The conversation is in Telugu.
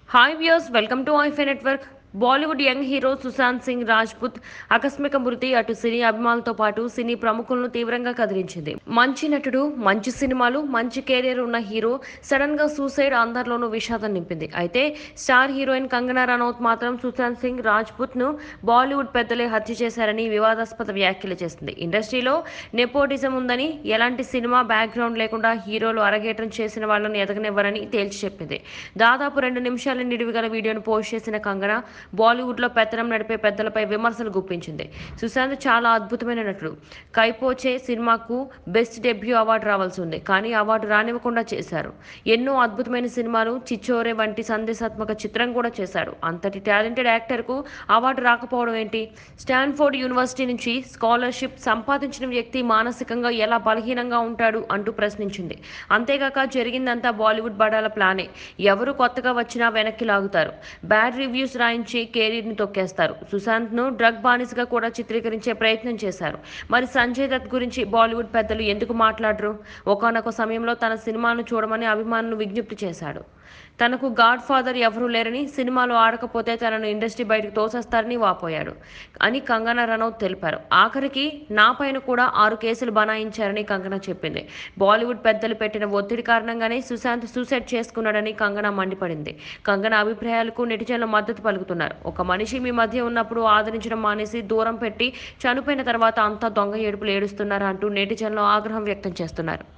hi views welcome to iFy network Bollywood young hero Sushant Singh Rajput ఆకస్మిక మృతి అటు సినీ అభిమానులతో పాటు సినీ ప్రముఖులను తీవ్రంగా కదిలించింది మంచి నటుడు మంచి సినిమాలు మంచి కెరీర్ ఉన్న హీరో సడన్ గా సూసైడ్ అందరిలోనూ విషాదం నింపింది అయితే స్టార్ హీరోయిన్ కంగనా రనౌత్ మాత్రం సుశాంత్ సింగ్ రాజ్పుత్ ను బాలీవుడ్ పెద్దలే హత్య చేశారని వివాదాస్పద వ్యాఖ్యలు చేసింది ఇండస్ట్రీలో నెపోటిజం ఉందని ఎలాంటి సినిమా బ్యాక్గ్రౌండ్ లేకుండా హీరోలు అరగేటం చేసిన వాళ్ళని ఎదగనివ్వరని తేల్చి చెప్పింది దాదాపు రెండు నిమిషాల నిడివి గల వీడియోను పోస్ట్ చేసిన కంగనా బాలీవుడ్లో పెత్తనం నడిపే పెద్దలపై విమర్శలు గుప్పించింది సుశాంత్ చాలా అద్భుతమైన నటుడు కైపోచే సినిమాకు బెస్ట్ డెబ్యూ అవార్డు రావాల్సి ఉంది కానీ అవార్డు రానివ్వకుండా చేశారు ఎన్నో అద్భుతమైన సినిమాలు చిచ్చోరే వంటి సందేశాత్మక చిత్రం కూడా చేశాడు అంతటి టాలెంటెడ్ యాక్టర్కు అవార్డు రాకపోవడం ఏంటి స్టాన్ఫోర్డ్ యూనివర్సిటీ నుంచి స్కాలర్షిప్ సంపాదించిన వ్యక్తి మానసికంగా ఎలా బలహీనంగా ఉంటాడు అంటూ ప్రశ్నించింది అంతేగాక జరిగిందంతా బాలీవుడ్ బడాల ప్లానే ఎవరు కొత్తగా వచ్చినా వెనక్కి లాగుతారు బ్యాడ్ రివ్యూస్ రాయించి కెరీర్ని తొక్కేస్తారు సుశాంత్ను డ్రగ్ బానిసగా కూడా చిత్రీకరించే ప్రయత్నం చేశారు మరి సంజయ్ దత్ గురించి బాలీవుడ్ పెద్దలు ఎందుకు మాట్లాడరు ఒకనొక సమయంలో తన సినిమాను చూడమని అభిమానులు విజ్ఞప్తి చేశాడు తనకు గాడ్ ఫాదర్ ఎవరూ లేరని సినిమాలో ఆడకపోతే తనను ఇండస్ట్రీ బయటకు తోసేస్తారని వాపోయాడు అని కంగనా రనౌత్ తెలిపారు ఆఖరికి నా పైన కూడా ఆరు కేసులు బనాయించారని కంగనా చెప్పింది బాలీవుడ్ పెద్దలు పెట్టిన ఒత్తిడి కారణంగానే సుశాంత్ సూసైడ్ చేసుకున్నాడని కంగనా మండిపడింది కంగనా అభిప్రాయాలకు నెటిజన్లు మద్దతు పలుకుతున్నారు ఒక మనిషి మీ మధ్య ఉన్నప్పుడు ఆదరించడం మానేసి దూరం పెట్టి చనిపోయిన తర్వాత అంతా దొంగ ఏడుపులు ఏడుస్తున్నారా అంటూ నెటిజన్లు ఆగ్రహం వ్యక్తం చేస్తున్నారు